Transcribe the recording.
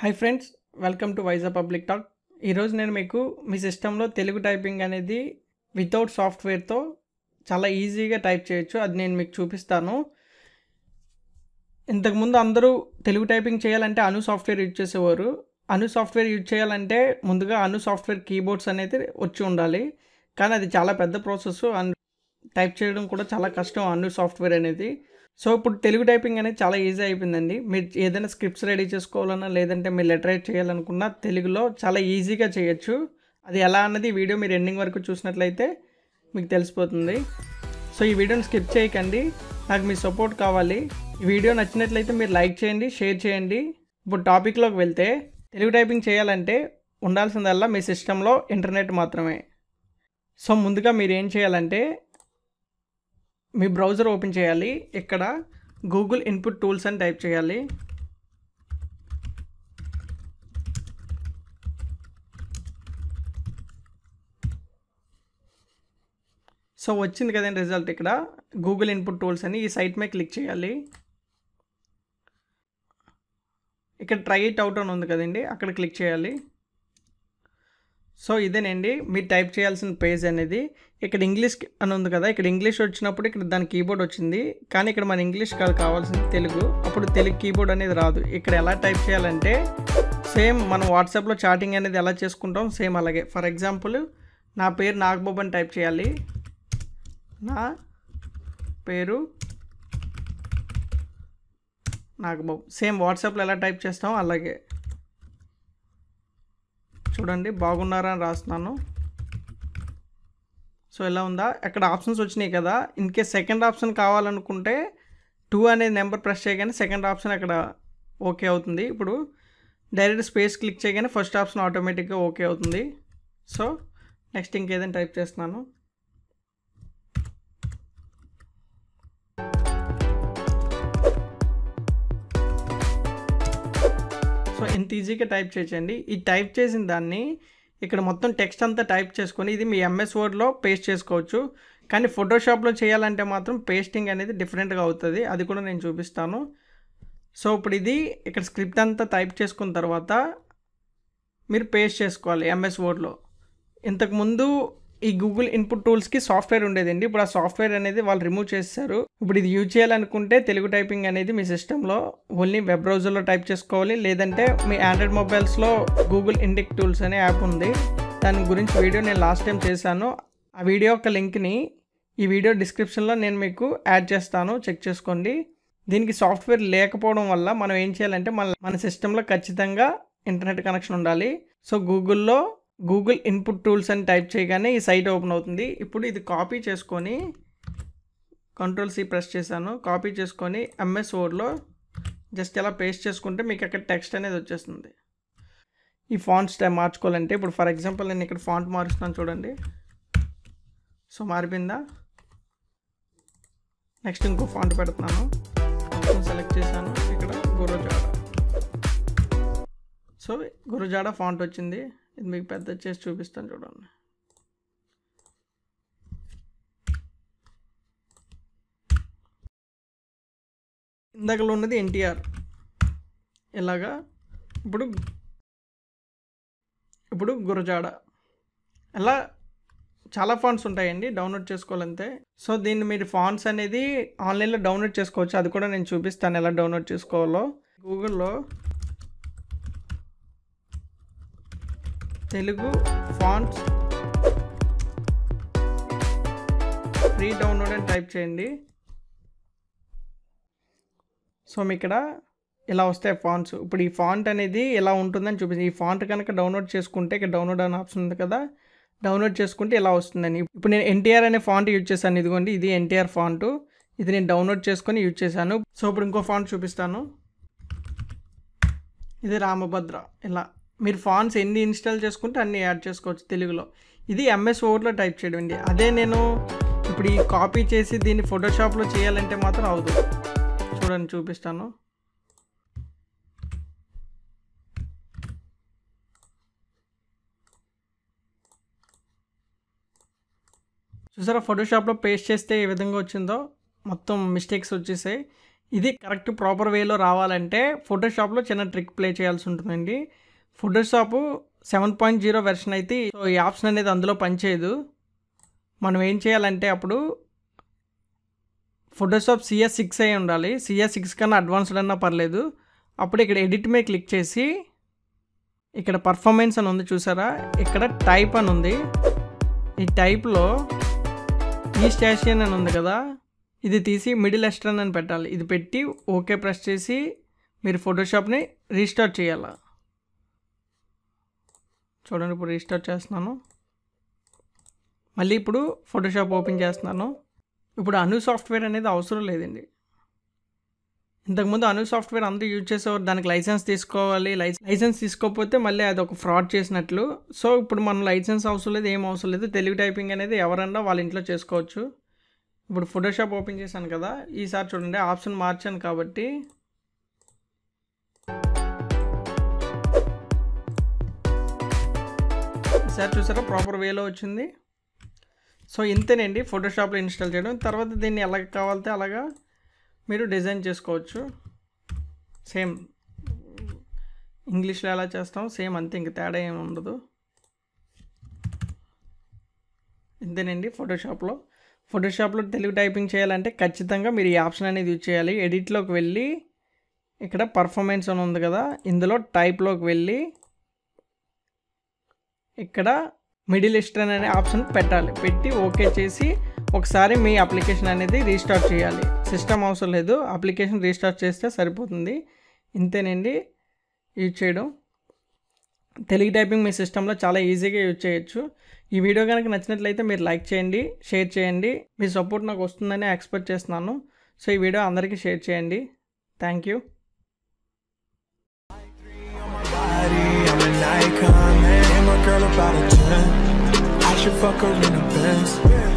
Hi friends welcome to Vizag public talk ఈరోజు నేను మీకు మీ సిస్టంలో తెలుగు టైపింగ్ అనేది వితౌట్ సాఫ్ట్వేర్తో చాలా ఈజీగా టైప్ చేయొచ్చు అది నేను మీకు చూపిస్తాను ఇంతకుముందు అందరూ తెలుగు టైపింగ్ చేయాలంటే అను సాఫ్ట్వేర్ యూజ్ చేసేవారు అను సాఫ్ట్వేర్ యూజ్ చేయాలంటే ముందుగా అను సాఫ్ట్వేర్ కీబోర్డ్స్ అనేది వచ్చి ఉండాలి కానీ అది చాలా పెద్ద ప్రాసెస్ అండ్ టైప్ చేయడం కూడా చాలా కష్టం అను సాఫ్ట్వేర్ అనేది సో ఇప్పుడు తెలుగు టైపింగ్ అనేది చాలా ఈజీ అయిపోయిందండి మీరు ఏదైనా స్క్రిప్ట్స్ రెడీ చేసుకోవాలన్నా లేదంటే మీరు లెటర్ రైట్ చేయాలనుకున్నా తెలుగులో చాలా ఈజీగా చేయొచ్చు అది ఎలా అన్నది ఈ వీడియో మీరు ఎండింగ్ వరకు చూసినట్లయితే మీకు తెలిసిపోతుంది సో ఈ వీడియోని స్కిప్ చేయకండి నాకు మీ సపోర్ట్ కావాలి ఈ వీడియో నచ్చినట్లయితే మీరు లైక్ చేయండి షేర్ చేయండి ఇప్పుడు టాపిక్లోకి వెళ్తే తెలుగు టైపింగ్ చేయాలంటే ఉండాల్సిందల్లా మీ సిస్టంలో ఇంటర్నెట్ మాత్రమే సో ముందుగా మీరు ఏం చేయాలంటే మీ బ్రౌజర్ ఓపెన్ చేయాలి ఇక్కడ గూగుల్ ఇన్పుట్ టూల్స్ అని టైప్ చేయాలి సో వచ్చింది కదండి రిజల్ట్ ఇక్కడ గూగుల్ ఇన్పుట్ టూల్స్ అని ఈ సైట్ మీద క్లిక్ చేయాలి ఇక్కడ ట్రై ఇట్ అవుట్ అని ఉంది కదండి అక్కడ క్లిక్ చేయాలి సో ఇదేనండి మీరు టైప్ చేయాల్సిన పేజ్ అనేది ఇక్కడ ఇంగ్లీష్ అని ఉంది కదా ఇక్కడ ఇంగ్లీష్ వచ్చినప్పుడు ఇక్కడ దాని కీబోర్డ్ వచ్చింది కానీ ఇక్కడ మన ఇంగ్లీష్ కాదు కావాల్సింది తెలుగు అప్పుడు తెలుగు కీబోర్డ్ అనేది రాదు ఇక్కడ ఎలా టైప్ చేయాలంటే సేమ్ మనం వాట్సాప్లో చాటింగ్ అనేది ఎలా చేసుకుంటాం సేమ్ అలాగే ఫర్ ఎగ్జాంపుల్ నా పేరు నాగబాబు అని టైప్ చేయాలి నా పేరు నాగబాబు సేమ్ వాట్సాప్లో ఎలా టైప్ చేస్తాం అలాగే చూడండి బాగున్నారా అని రాస్తున్నాను సో ఎలా ఉందా అక్కడ ఆప్షన్స్ వచ్చినాయి కదా ఇన్ కేస్ సెకండ్ ఆప్షన్ కావాలనుకుంటే టూ అనే నెంబర్ ప్రెస్ చేయగానే సెకండ్ ఆప్షన్ అక్కడ ఓకే అవుతుంది ఇప్పుడు డైరెక్ట్ స్పేస్ క్లిక్ చేయగానే ఫస్ట్ ఆప్షన్ ఆటోమేటిక్గా ఓకే అవుతుంది సో నెక్స్ట్ ఇంకేదైనా టైప్ చేస్తున్నాను సో ఎంత ఈజీగా టైప్ చేయొచ్చండి ఈ టైప్ చేసిన దాన్ని ఇక్కడ మొత్తం టెక్స్ట్ అంతా టైప్ చేసుకొని ఇది మీ ఎంఎస్ వర్డ్లో పేస్ట్ చేసుకోవచ్చు కానీ ఫోటోషాప్లో చేయాలంటే మాత్రం పేస్టింగ్ అనేది డిఫరెంట్గా అవుతుంది అది కూడా నేను చూపిస్తాను సో ఇప్పుడు ఇది ఇక్కడ స్క్రిప్ట్ అంతా టైప్ చేసుకున్న తర్వాత మీరు పేస్ట్ చేసుకోవాలి ఎంఎస్ వర్డ్లో ఇంతకుముందు ఈ గూగుల్ ఇన్పుట్ టూల్స్కి సాఫ్ట్వేర్ ఉండేదండి ఇప్పుడు ఆ సాఫ్ట్వేర్ అనేది వాళ్ళు రిమూవ్ చేశారు ఇప్పుడు ఇది యూజ్ చేయాలనుకుంటే తెలుగు టైపింగ్ అనేది మీ సిస్టంలో ఓన్లీ వెబ్ బ్రౌజర్లో టైప్ చేసుకోవాలి లేదంటే మీ ఆండ్రాయిడ్ మొబైల్స్లో గూగుల్ ఇండిక్ టూల్స్ అనే యాప్ ఉంది దాని గురించి వీడియో నేను లాస్ట్ టైం చేశాను ఆ వీడియో యొక్క లింక్ని ఈ వీడియో డిస్క్రిప్షన్లో నేను మీకు యాడ్ చేస్తాను చెక్ చేసుకోండి దీనికి సాఫ్ట్వేర్ లేకపోవడం వల్ల మనం ఏం చేయాలంటే మన మన సిస్టంలో ఖచ్చితంగా ఇంటర్నెట్ కనెక్షన్ ఉండాలి సో గూగుల్లో గూగుల్ ఇన్పుట్ టూల్స్ అని టైప్ చేయగానే ఈ సైట్ ఓపెన్ అవుతుంది ఇప్పుడు ఇది కాపీ చేసుకొని కంట్రోల్ సి ప్రెస్ చేశాను కాపీ చేసుకొని ఎంఎస్ వర్డ్లో జస్ట్ ఇలా పేస్ట్ చేసుకుంటే మీకు అక్కడ టెక్స్ట్ అనేది వచ్చేస్తుంది ఈ ఫాంట్స్ టైం మార్చుకోవాలంటే ఇప్పుడు ఫర్ ఎగ్జాంపుల్ నేను ఇక్కడ ఫాంట్ మారుస్తున్నాను చూడండి సో మారిపోయిందా నెక్స్ట్ ఇంకో ఫాంట్ పెడుతున్నాను సెలెక్ట్ చేశాను ఇక్కడ గురుజాడ సో గురుజాడ ఫాంట్ వచ్చింది ఇది మీకు పెద్ద చేసి చూపిస్తాను చూడండి ఇందాకలో ఉన్నది ఎన్టీఆర్ ఇలాగా ఇప్పుడు ఇప్పుడు గురజాడ అలా చాలా ఫాంట్స్ ఉంటాయండి డౌన్లోడ్ చేసుకోవాలంతే సో దీన్ని మీరు ఫాంట్స్ అనేది ఆన్లైన్లో డౌన్లోడ్ చేసుకోవచ్చు అది కూడా నేను చూపిస్తాను ఎలా డౌన్లోడ్ చేసుకోవాలో గూగుల్లో తెలుగు ఫాంట్స్ ఫ్రీ డౌన్లోడ్ అని టైప్ చేయండి సో మీ ఇక్కడ ఇలా వస్తాయి ఫాంట్స్ ఇప్పుడు ఈ ఫాంట్ అనేది ఎలా ఉంటుందని చూపించి ఈ ఫాంట్ కనుక డౌన్లోడ్ చేసుకుంటే ఇక్కడ డౌన్లోడ్ అనే ఆప్షన్ ఉంది కదా డౌన్లోడ్ చేసుకుంటే ఇలా వస్తుందని ఇప్పుడు నేను ఎన్టీఆర్ అనే ఫాంట్ యూజ్ చేశాను ఇదిగోండి ఇది ఎన్టీఆర్ ఫాంట్ ఇది నేను డౌన్లోడ్ చేసుకొని యూజ్ చేశాను సో ఇప్పుడు ఇంకో ఫాంట్ చూపిస్తాను ఇది రామభద్ర ఇలా మీరు ఫాంట్స్ ఎన్ని ఇన్స్టాల్ చేసుకుంటే అన్ని యాడ్ చేసుకోవచ్చు తెలుగులో ఇది ఎంఎస్ వర్డ్లో టైప్ చేయడం అండి అదే నేను ఇప్పుడు ఈ కాపీ చేసి దీన్ని ఫోటోషాప్లో చేయాలంటే మాత్రం అవదు చూడండి చూపిస్తాను చూసారా ఫోటోషాప్లో పేస్ట్ చేస్తే ఏ విధంగా వచ్చిందో మొత్తం మిస్టేక్స్ వచ్చేసాయి ఇది కరెక్ట్ ప్రాపర్ వేలో రావాలంటే ఫోటోషాప్లో చిన్న ట్రిక్ ప్లే చేయాల్సి ఉంటుందండి Photoshop seven point zero version అయితే సో ఈ ఆప్షన్ అనేది అందులో పనిచేయదు మనం ఏం చేయాలంటే అప్పుడు ఫోటోషాప్ సిఎస్ సిక్స్ అయి ఉండాలి సిఎస్ సిక్స్ కన్నా అడ్వాన్స్డ్ అన్నా పర్లేదు అప్పుడు ఇక్కడ ఎడిట్ మీద క్లిక్ చేసి ఇక్కడ పర్ఫార్మెన్స్ అని ఉంది చూసారా ఇక్కడ టైప్ అని ఉంది ఈ టైప్లో ఈ స్టేషన్ అని ఉంది కదా ఇది తీసి మిడిల్ ఎస్ట్రన్ అని పెట్టాలి ఇది పెట్టి ఓకే ప్రెస్ చేసి మీరు ఫోటోషాప్ని రీస్టార్ట్ చేయాలి చూడండి ఇప్పుడు రీస్టార్ట్ చేస్తున్నాను మళ్ళీ ఇప్పుడు ఫోటోషాప్ ఓపెన్ చేస్తున్నాను ఇప్పుడు అను సాఫ్ట్వేర్ అనేది అవసరం లేదండి ఇంతకుముందు అను సాఫ్ట్వేర్ అందరూ యూజ్ చేసేవారు దానికి లైసెన్స్ తీసుకోవాలి లైసెన్స్ తీసుకోకపోతే మళ్ళీ అది ఒక ఫ్రాడ్ చేసినట్లు సో ఇప్పుడు మనం లైసెన్స్ అవసరం లేదు ఏం అవసరం లేదు తెలుగు టైపింగ్ అనేది ఎవరన్నా వాళ్ళ ఇంట్లో చేసుకోవచ్చు ఇప్పుడు ఫోటోషాప్ ఓపెన్ చేశాను కదా ఈసారి చూడండి ఆప్షన్ మార్చాను కాబట్టి ఈసారి చూసారా ప్రాపర్ వేలో వచ్చింది సో ఇంతేనండి ఫోటోషాప్లో ఇన్స్టాల్ చేయడం తర్వాత దీన్ని ఎలా కావాలితే అలాగా మీరు డిజైన్ చేసుకోవచ్చు సేమ్ ఇంగ్లీష్లో ఎలా చేస్తాం సేమ్ అంతే ఇంక తేడా ఏమి ఉండదు ఇంతేనండి ఫోటోషాప్లో ఫోటోషాప్లో తెలుగు టైపింగ్ చేయాలంటే ఖచ్చితంగా మీరు ఈ ఆప్షన్ అనేది యూజ్ చేయాలి ఎడిట్లోకి వెళ్ళి ఇక్కడ పర్ఫార్మెన్స్ అని ఉంది కదా ఇందులో టైప్లోకి వెళ్ళి ఇక్కడ మిడిల్ ఇస్టర్న్ అనే ఆప్షన్ పెట్టాలి పెట్టి ఓకే చేసి ఒకసారి మీ అప్లికేషన్ అనేది రీస్టార్ట్ చేయాలి సిస్టమ్ అవసరం లేదు అప్లికేషన్ రీస్టార్ట్ చేస్తే సరిపోతుంది ఇంతేనండి యూజ్ చేయడం తెలుగు టైపింగ్ మీ సిస్టంలో చాలా ఈజీగా యూజ్ చేయొచ్చు ఈ వీడియో కనుక నచ్చినట్లయితే మీరు లైక్ చేయండి షేర్ చేయండి మీ సపోర్ట్ నాకు వస్తుందని ఎక్స్పెక్ట్ చేస్తున్నాను సో ఈ వీడియో అందరికీ షేర్ చేయండి thank you body, I'm an icon, man. And my girl about a 10. I should fuck her in a Benz.